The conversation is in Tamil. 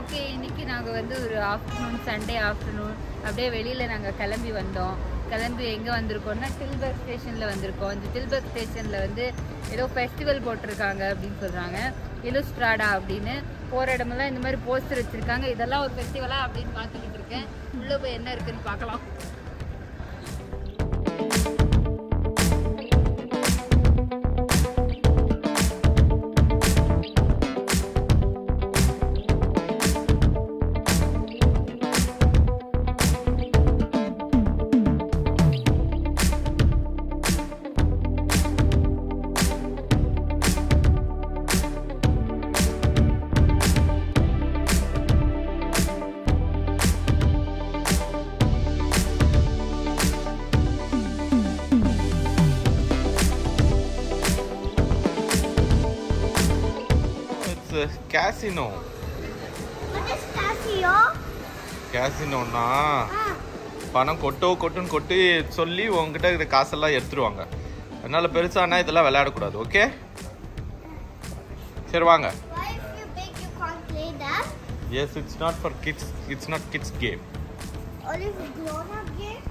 ஓகே இன்னைக்கு நாங்கள் வந்து ஒரு ஆஃப்டர்நூன் சண்டே ஆஃப்டர்நூன் அப்படியே வெளியில் நாங்கள் கிளம்பி வந்தோம் கிளம்பி எங்கே வந்திருக்கோம்னா டில்பர்க் ஸ்டேஷனில் வந்திருக்கோம் இந்த டில்பர்க் ஸ்டேஷனில் வந்து ஏதோ ஃபெஸ்டிவல் போட்டிருக்காங்க அப்படின்னு சொல்கிறாங்க இலுஸ்ட்ராடா அப்படின்னு போகிற இடமெல்லாம் இந்த மாதிரி போஸ்டர் வச்சுருக்காங்க இதெல்லாம் ஒரு ஃபெஸ்டிவலா அப்படின்னு பார்த்துக்கிட்டு இருக்கேன் உள்ளே போய் என்ன இருக்குன்னு பார்க்கலாம் it's casino What is Casio? கேசினோன்னா Ah, பணம் கொட்டோ கொட்டுன்னு கொட்டி சொல்லி உங்ககிட்ட இருக்கிற காசெல்லாம் எடுத்துருவாங்க அதனால பெருசானா இதெல்லாம் விளையாடக்கூடாது ஓகே சரி வாங்க why if you big you can't play that? Yes it's not for kids it's not kids game Only for grown up game?